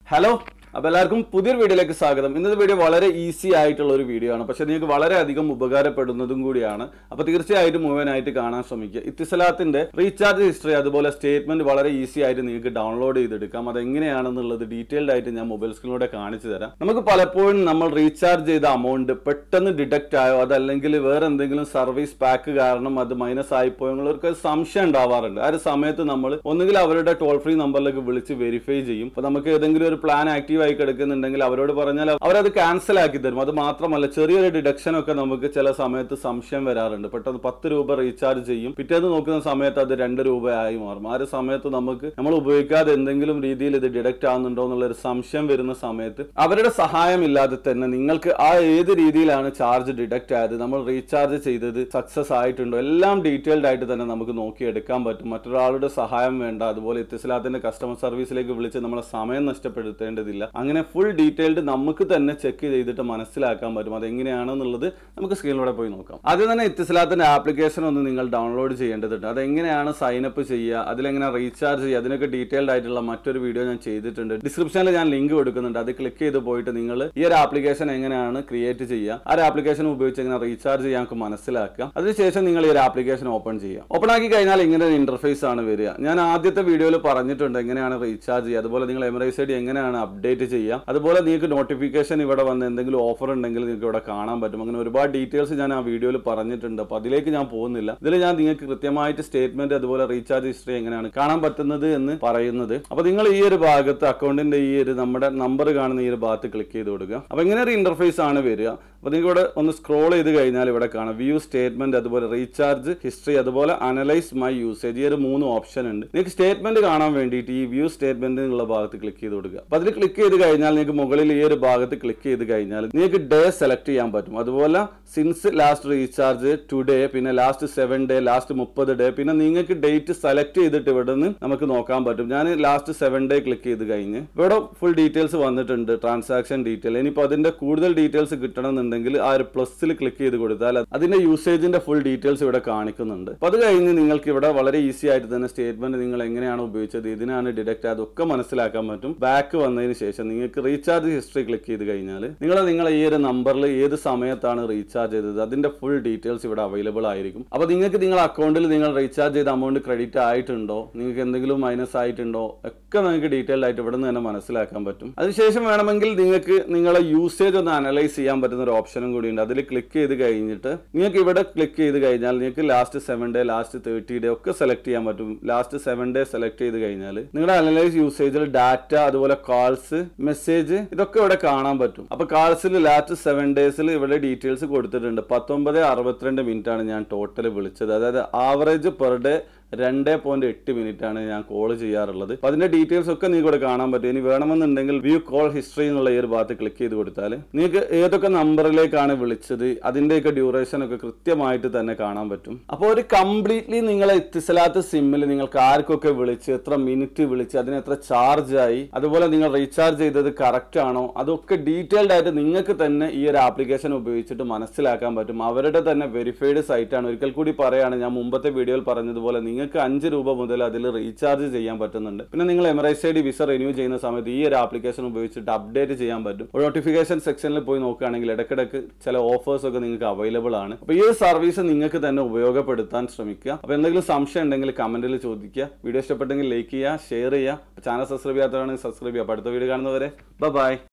hello അപ്പോൾ എല്ലാവർക്കും പുതിയൊരു വീഡിയോയിലേക്ക് സ്വാഗതം ഇന്നത്തെ വീഡിയോ വളരെ ഈസി ആയിട്ടുള്ള ഒരു വീഡിയോ ആണ് പക്ഷെ നിങ്ങൾക്ക് വളരെയധികം ഉപകാരപ്പെടുന്നതും കൂടിയാണ് അപ്പോൾ തീർച്ചയായിട്ടും മുഴുവനായിട്ട് കാണാൻ ശ്രമിക്കുക ഇത്തിസലാത്തിന്റെ റീചാർജ് ഹിസ്റ്ററി അതുപോലെ സ്റ്റേറ്റ്മെന്റ് വളരെ ഈസി ആയിട്ട് നിങ്ങൾക്ക് ഡൗൺലോഡ് ചെയ്തെടുക്കാം അതെങ്ങനെയാണെന്നുള്ളത് ഡീറ്റെയിൽഡ് ആയിട്ട് ഞാൻ മൊബൈൽ സ്ക്രീനിലൂടെ കാണിച്ചു തരാം നമുക്ക് പലപ്പോഴും നമ്മൾ റീചാർജ് ചെയ്ത അമൗണ്ട് പെട്ടെന്ന് ഡിഡക്റ്റ് ആയോ അതല്ലെങ്കിൽ വേറെ എന്തെങ്കിലും സർവീസ് പാക്ക് കാരണം അത് മൈനസ് ആയിപ്പോയോ എന്നുള്ളവർക്ക് ഒരു സംശയം ഉണ്ടാവാറുണ്ട് ആ ഒരു സമയത്ത് നമ്മൾ ഒന്നുകിൽ അവരുടെ ടോൾ ഫ്രീ നമ്പറിലേക്ക് വിളിച്ച് വെരിഫൈ ചെയ്യും അപ്പോൾ നമുക്ക് ഏതെങ്കിലും ഒരു പ്ലാൻ ആക്റ്റീവ് ആയി കിടക്കുന്നുണ്ടെങ്കിൽ അവരോട് പറഞ്ഞാൽ അവരത് ക്യാൻസൽ ആക്കി തരും അത് മാത്രമല്ല ചെറിയൊരു ഡിഡക്ഷൻ ഒക്കെ നമുക്ക് ചില സമയത്ത് സംശയം വരാറുണ്ട് പെട്ടെന്ന് പത്ത് രൂപ റീചാർജ് ചെയ്യും പിറ്റേന്ന് നോക്കുന്ന സമയത്ത് അത് രണ്ട് രൂപയായി മാറും ആ ഒരു സമയത്ത് നമുക്ക് നമ്മൾ ഉപയോഗിക്കാതെ എന്തെങ്കിലും രീതിയിൽ ഇത് ഡിഡക്റ്റ് ആവുന്നുണ്ടോ എന്നുള്ള ഒരു സംശയം വരുന്ന സമയത്ത് അവരുടെ സഹായം ഇല്ലാതെ തന്നെ നിങ്ങൾക്ക് ആ ഏത് രീതിയിലാണ് ചാർജ് ഡിഡക്റ്റ് ആയത് നമ്മൾ റീചാർജ് ചെയ്തത് സക്സസ് ആയിട്ടുണ്ടോ എല്ലാം ഡീറ്റെയിൽഡ് ആയിട്ട് തന്നെ നമുക്ക് നോക്കിയെടുക്കാൻ പറ്റും മറ്റൊരാളുടെ സഹായം വേണ്ട അതുപോലെ ഇത്തിസ്ലാത്തിന്റെ കസ്റ്റമർ സർവീസിലേക്ക് വിളിച്ച് നമ്മളെ സമയം നഷ്ടപ്പെടുത്തേണ്ടതില്ല അങ്ങനെ ഫുൾ ഡീറ്റെയിൽഡ് നമുക്ക് തന്നെ ചെക്ക് ചെയ്തിട്ട് മനസ്സിലാക്കാൻ പറ്റും അതെങ്ങനെയാണെന്നുള്ളത് നമുക്ക് സ്ക്രീനിലൂടെ പോയി നോക്കാം ആദ്യം തന്നെ ഇത്തിസ്ലാത്തിന്റെ ആപ്ലിക്കേഷൻ ഒന്ന് നിങ്ങൾ ഡൗൺലോഡ് ചെയ്യേണ്ടതുണ്ട് അതെങ്ങനെയാണ് സൈൻ അപ്പ് ചെയ്യുക അതിലെങ്ങനെ റീചാർജ് ചെയ്യുക അതിനൊക്കെ ഡീറ്റെയിൽഡ് ആയിട്ടുള്ള മറ്റൊരു വീഡിയോ ഞാൻ ചെയ്തിട്ടുണ്ട് ഡിസ്ക്രിപ്ഷനിൽ ഞാൻ ലിങ്ക് കൊടുക്കുന്നുണ്ട് അത് ക്ലിക്ക് ചെയ്ത് പോയിട്ട് നിങ്ങൾ ഈ ഒരു ആപ്ലിക്കേഷൻ എങ്ങനെയാണ് ക്രിയേറ്റ് ചെയ്യുക ആ ഒരു ആപ്ലിക്കേഷൻ ഉപയോഗിച്ച് എങ്ങനെ റീചാർജ് ചെയ്യാൻ നമുക്ക് മനസ്സിലാക്കാം അതിനുശേഷം നിങ്ങൾ ഈ ഒരു ആപ്ലിക്കേഷൻ ഓപ്പൺ ചെയ്യുക ഓപ്പൺ ആക്കി കഴിഞ്ഞാൽ ഇങ്ങനെ ഒരു ഇന്റർഫേസ് ആണ് വരിക ഞാൻ ആദ്യത്തെ വീഡിയോയിൽ പറഞ്ഞിട്ടുണ്ട് എങ്ങനെയാണ് റീചാർജ് ചെയ്യുക അതുപോലെ നിങ്ങൾ എമറൈസ് ഐ ഡി എങ്ങനെയാണ് അപ്ഡേറ്റ് ചെയ്യുക അതുപോലെ നിങ്ങൾക്ക് നോട്ടിഫിക്കേഷൻ ഇവിടെ വന്ന് എന്തെങ്കിലും ഓഫർ ഉണ്ടെങ്കിൽ നിങ്ങൾക്ക് ഇവിടെ കാണാൻ പറ്റും അങ്ങനെ ഒരുപാട് ഡീറ്റെയിൽസ് ഞാൻ ആ വീഡിയോയിൽ പറഞ്ഞിട്ടുണ്ട് അപ്പോൾ അതിലേക്ക് ഞാൻ പോകുന്നില്ല ഇതിൽ ഞാൻ നിങ്ങൾക്ക് കൃത്യമായിട്ട് സ്റ്റേറ്റ്മെന്റ് അതുപോലെ റീചാർജ് ഹിസ്റ്ററി എങ്ങനെയാണ് കാണാൻ പറ്റുന്നത് എന്ന് പറയുന്നത് അപ്പോൾ നിങ്ങൾ ഈ ഒരു ഭാഗത്ത് അക്കൗണ്ടിന്റെ ഈ ഒരു നമ്മുടെ നമ്പർ കാണുന്ന ഈ ഒരു ഭാഗത്ത് ക്ലിക്ക് ചെയ്ത് കൊടുക്കുക അപ്പോൾ ഇങ്ങനെ ഒരു ഇന്റർഫേസ് ആണ് വരിക അപ്പോൾ നിങ്ങൾക്ക് ഇവിടെ ഒന്ന് സ്ക്രോൾ ചെയ്ത് കഴിഞ്ഞാൽ ഇവിടെ കാണാം വ്യൂ സ്റ്റേറ്റ്മെന്റ് അതുപോലെ റീചാർജ് ഹിസ്റ്ററി അതുപോലെ അനലൈസ് മൈ യൂസേജ് ഈ ഒരു മൂന്ന് ഓപ്ഷൻ ഉണ്ട് നിങ്ങൾക്ക് സ്റ്റേറ്റ്മെന്റ് കാണാൻ വേണ്ടിയിട്ട് ഈ വ്യൂ സ്റ്റേറ്റ്മെന്റ് എന്നുള്ള ഭാഗത്ത് ക്ലിക്ക് ചെയ്ത് കൊടുക്കുക അപ്പോൾ അതിൽ ക്ലിക്ക് ചെയ്ത് കഴിഞ്ഞാൽ നിങ്ങൾക്ക് മുകളിൽ ഈ ഒരു ഭാഗത്ത് ക്ലിക്ക് ചെയ്ത് കഴിഞ്ഞാൽ നിങ്ങൾക്ക് ഡേ സെലക്ട് ചെയ്യാൻ പറ്റും അതുപോലെ സിൻസ് ലാസ്റ്റ് റീചാർജ് ടുഡേ പിന്നെ ലാസ്റ്റ് സെവൻ ഡേ ലാസ്റ്റ് മുപ്പത് ഡേ പിന്നെ നിങ്ങൾക്ക് ഡേറ്റ് സെലക്ട് ചെയ്തിട്ട് ഇവിടെ നിന്ന് നമുക്ക് നോക്കാൻ പറ്റും ഞാൻ ലാസ്റ്റ് സെവൻ ഡേ ക്ലിക്ക് ചെയ്ത് കഴിഞ്ഞ് ഇവിടെ ഫുൾ ഡീറ്റെയിൽസ് വന്നിട്ടുണ്ട് ട്രാൻസാക്ഷൻ ഡീറ്റെയിൽ ഇനിയിപ്പോൾ അതിന്റെ കൂടുതൽ ഡീറ്റെയിൽസ് കിട്ടണമെന്നുണ്ടെങ്കിൽ ആ ഒരു പ്ലസ്സിൽ ക്ലിക്ക് ചെയ്ത് കൊടുത്താൽ അതിന്റെ യൂസേജിന്റെ ഫുൾ ഡീറ്റെയിൽസ് ഇവിടെ കാണിക്കുന്നുണ്ട് അപ്പോൾ അത് കഴിഞ്ഞ് നിങ്ങൾക്ക് ഇവിടെ വളരെ ഈസി ആയിട്ട് തന്നെ സ്റ്റേറ്റ്മെന്റ് നിങ്ങൾ എങ്ങനെയാണ് ഉപയോഗിച്ചത് ഇതിനാണ് ഡിഡക്റ്റ് അതൊക്കെ മനസ്സിലാക്കാൻ പറ്റും ബാക്ക് വന്നതിന് ശേഷം നിങ്ങൾക്ക് റീചാർജ് ഹിസ്റ്ററി ക്ലിക്ക് ചെയ്ത് കഴിഞ്ഞാൽ നിങ്ങൾ നിങ്ങളെ ഈ ഒരു നമ്പറിൽ ഏത് സമയത്താണ് റീചാർജ് ചെയ്തത് അതിന്റെ ഫുൾ ഡീറ്റെയിൽസ് ഇവിടെ അവൈലബിൾ ആയിരിക്കും അപ്പോൾ നിങ്ങൾക്ക് നിങ്ങളുടെ അക്കൗണ്ടിൽ നിങ്ങൾ റീചാർജ് ചെയ്ത അമൗണ്ട് ക്രെഡിറ്റ് ആയിട്ടുണ്ടോ നിങ്ങൾക്ക് എന്തെങ്കിലും മൈനസ് ആയിട്ടുണ്ടോ ഒക്കെ നിങ്ങൾക്ക് ഡീറ്റെയിൽഡ് ആയിട്ട് ഇവിടെ നിന്ന് തന്നെ മനസ്സിലാക്കാൻ പറ്റും അതിനുശേഷം വേണമെങ്കിൽ നിങ്ങൾക്ക് നിങ്ങളെ യൂസേജ് ഒന്ന് അനലൈസ് ചെയ്യാൻ പറ്റുന്ന ഒരു ഓപ്ഷനും കൂടി ഉണ്ട് അതിൽ ക്ലിക്ക് ചെയ്ത് കഴിഞ്ഞിട്ട് നിങ്ങൾക്ക് ഇവിടെ ക്ലിക്ക് ചെയ്ത് കഴിഞ്ഞാൽ നിങ്ങൾക്ക് last seven day last thirty day ഒക്കെ സെലക്ട് ചെയ്യാൻ പറ്റും ലാസ്റ്റ് സെവൻ ഡേ സെലക്ട് ചെയ്ത് കഴിഞ്ഞാൽ നിങ്ങളുടെ അനലൈസ് യൂസേജിൽ ഡാറ്റ അതുപോലെ കോൾസ് മെസ്സേജ് ഇതൊക്കെ ഇവിടെ കാണാൻ പറ്റും അപ്പൊ കാൾസിൽ ലാസ്റ്റ് സെവൻ ഡേയ്സിൽ ഇവിടെ ഡീറ്റെയിൽസ് കൊടുത്തിട്ടുണ്ട് പത്തൊമ്പത് അറുപത്തിരണ്ട് മിനിറ്റ് ആണ് ഞാൻ ടോട്ടൽ വിളിച്ചത് അതായത് ആവറേജ് പെർ ഡേ രണ്ട് പോയിന്റ് എട്ട് മിനിറ്റ് ആണ് ഞാൻ കോൾ ചെയ്യാറുള്ളത് അപ്പൊ അതിന്റെ ഡീറ്റെയിൽസ് ഒക്കെ നിങ്ങൾക്ക് ഇവിടെ കാണാൻ പറ്റും ഇനി വേണമെന്നുണ്ടെങ്കിൽ വ്യൂ കോൾ ഹിസ്റ്ററി എന്നുള്ള ഈ ഒരു ഭാഗത്ത് ക്ലിക്ക് ചെയ്ത് കൊടുത്താൽ നിങ്ങൾക്ക് ഏതൊക്കെ നമ്പറിലേക്കാണ് വിളിച്ചത് അതിന്റെയൊക്കെ ഡ്യൂറേഷൻ ഒക്കെ കൃത്യമായിട്ട് തന്നെ കാണാൻ പറ്റും അപ്പോൾ ഒരു കംപ്ലീറ്റ്ലി നിങ്ങളെ എത്തിസലാത്ത സിമ്മിൽ നിങ്ങൾക്ക് ആർക്കൊക്കെ വിളിച്ച് എത്ര മിനിറ്റ് വിളിച്ച് അതിന് എത്ര ചാർജ് ആയി അതുപോലെ നിങ്ങൾ റീചാർജ് ചെയ്തത് കറക്റ്റ് ആണോ അതൊക്കെ ഡീറ്റെയിൽഡ് ആയിട്ട് നിങ്ങൾക്ക് തന്നെ ഈ ഒരു ആപ്ലിക്കേഷൻ ഉപയോഗിച്ചിട്ട് മനസ്സിലാക്കാൻ പറ്റും അവരുടെ തന്നെ വെരിഫൈഡ് സൈറ്റ് ആണ് ഒരിക്കൽ കൂടി പറയാണ് ഞാൻ മുമ്പത്തെ വീഡിയോയിൽ പറഞ്ഞതുപോലെ നിങ്ങൾക്ക് അഞ്ച് രൂപ മുതൽ അതിൽ റീചാർജ് ചെയ്യാൻ പറ്റുന്നുണ്ട് പിന്നെ നിങ്ങൾ Emirates I D visa renew ചെയ്യുന്ന സമയത്ത് ഈ ഒരു ആപ്ലിക്കേഷൻ ഉപയോഗിച്ചിട്ട് അപ്ഡേറ്റ് ചെയ്യാൻ പറ്റും ഒരു നോട്ടിഫിക്കേഷൻ സെക്ഷനിൽ പോയി നോക്കുകയാണെങ്കിൽ ഇടയ്ക്കിടയ്ക്ക് ചില ഓഫേഴ്സ് ഒക്കെ നിങ്ങൾക്ക് അവൈലബിൾ ആണ് അപ്പോൾ ഈ ഒരു സർവീസ് നിങ്ങൾക്ക് തന്നെ ഉപയോഗപ്പെടുത്താൻ ശ്രമിക്കുക അപ്പോൾ എന്തെങ്കിലും സംശയം ഉണ്ടെങ്കിൽ കമന്റിൽ ചോദിക്കുക വീഡിയോ ഇഷ്ടപ്പെട്ടെങ്കിൽ ലൈക്ക് ചെയ്യുക ഷെയർ ചെയ്യുക ചാനൽ സബ്സ്ക്രൈബ് ചെയ്യാത്തവരാണെങ്കിൽ സബ്സ്ക്രൈബ് ചെയ്യുക അപ്പോൾ അടുത്ത വീഡിയോ കാണുന്നവരെ ബൈ